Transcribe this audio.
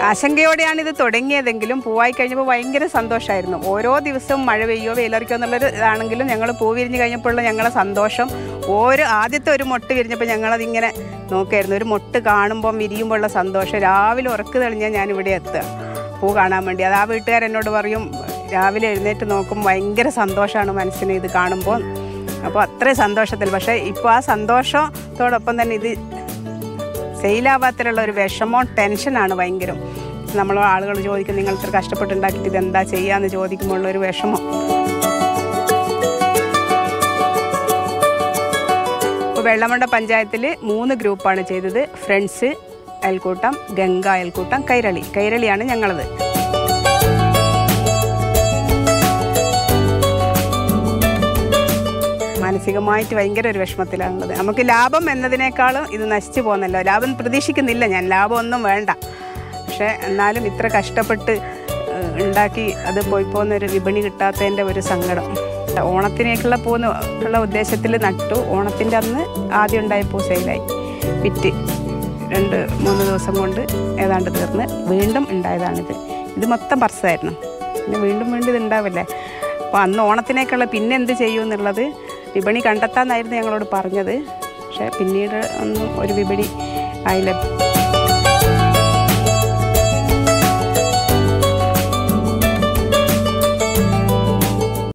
ആശങ്കയോടെയാണ് ഇത് തുടങ്ങിയതെങ്കിലും പൂവായി കഴിഞ്ഞപ്പോൾ ഭയങ്കര സന്തോഷമായിരുന്നു ഓരോ ദിവസവും മഴ പെയ്യോ വെയിലറിക്കോ എന്നുള്ളൊരു ഇതാണെങ്കിലും ഞങ്ങൾ പൂ വിരിഞ്ഞ് കഴിഞ്ഞപ്പോഴുള്ള ഞങ്ങളെ സന്തോഷം ഓരോ ആദ്യത്തെ ഒരു മൊട്ട് വിരിഞ്ഞപ്പോൾ ഞങ്ങളതിങ്ങനെ നോക്കായിരുന്നു ഒരു മൊട്ട് കാണുമ്പം വിരിയുമ്പോഴുള്ള സന്തോഷം രാവിലെ ഉറക്ക് തെളിഞ്ഞാൽ ഞാനിവിടെ എത്തുക പൂ കാണാൻ വേണ്ടി അത് ആ വീട്ടുകാരെന്നോട് പറയും രാവിലെ എഴുന്നേറ്റ് നോക്കും ഭയങ്കര സന്തോഷമാണ് മനസ്സിന് ഇത് കാണുമ്പോൾ അപ്പോൾ അത്രയും സന്തോഷത്തിൽ പക്ഷേ ഇപ്പോൾ ആ സന്തോഷത്തോടൊപ്പം തന്നെ ഇത് സെയിലാവാത്തതിലുള്ള ഒരു വിഷമവും ടെൻഷനാണ് ഭയങ്കരം നമ്മൾ ആളുകൾ ചോദിക്കും നിങ്ങൾ ഇത്ര കഷ്ടപ്പെട്ടുണ്ടാക്കിയിട്ട് ഇത് എന്താ ചെയ്യാന്ന് ചോദിക്കുമ്പോൾ ഒരു വിഷമം ഇപ്പോൾ വെള്ളമണ്ട പഞ്ചായത്തിൽ മൂന്ന് ഗ്രൂപ്പാണ് ചെയ്തത് ഫ്രണ്ട്സ് അയൽക്കൂട്ടം ഗംഗ അയൽക്കൂട്ടം കൈരളി കൈരളിയാണ് ഞങ്ങളത് മാനസികമായിട്ട് ഭയങ്കര ഒരു വിഷമത്തിലാണുള്ളത് നമുക്ക് ലാഭം എന്നതിനേക്കാളും ഇത് നശിച്ചു പോകുന്നല്ലോ ലാഭം പ്രതീക്ഷിക്കുന്നില്ല ഞാൻ ലാഭമൊന്നും വേണ്ട പക്ഷേ എന്നാലും ഇത്ര കഷ്ടപ്പെട്ട് ഏഹ്, ഉണ്ടാക്കി അത് പോയി പോകുന്ന ഒരു വിപണി കിട്ടാത്തതിൻ്റെ ഒരു സങ്കടം ഓണത്തിനേക്കുള്ള പോകുന്ന ഉള്ള ഉദ്ദേശത്തിൽ നട്ടു ഓണത്തിൻ്റെ അന്ന് ആദ്യം ഉണ്ടായ പൂ സെയിലായി വിറ്റ് രണ്ട് മൂന്ന് ദിവസം കൊണ്ട് ഏതാണ്ട് തീർന്ന് വീണ്ടും ഉണ്ടായതാണിത് ഇത് മൊത്തം പർസായിരുന്നു പിന്നെ വീണ്ടും വീണ്ടും ഇത് ഉണ്ടാവില്ലേ അപ്പോൾ അന്ന് ഓണത്തിനേക്കുള്ള പിന്നെ എന്ത് ചെയ്യും എന്നുള്ളത് വിപണി കണ്ടെത്താമെന്നായിരുന്നു ഞങ്ങളോട് പറഞ്ഞത് പക്ഷേ പിന്നീട് ഒന്നും ഒരു വിപണി ആയില്ല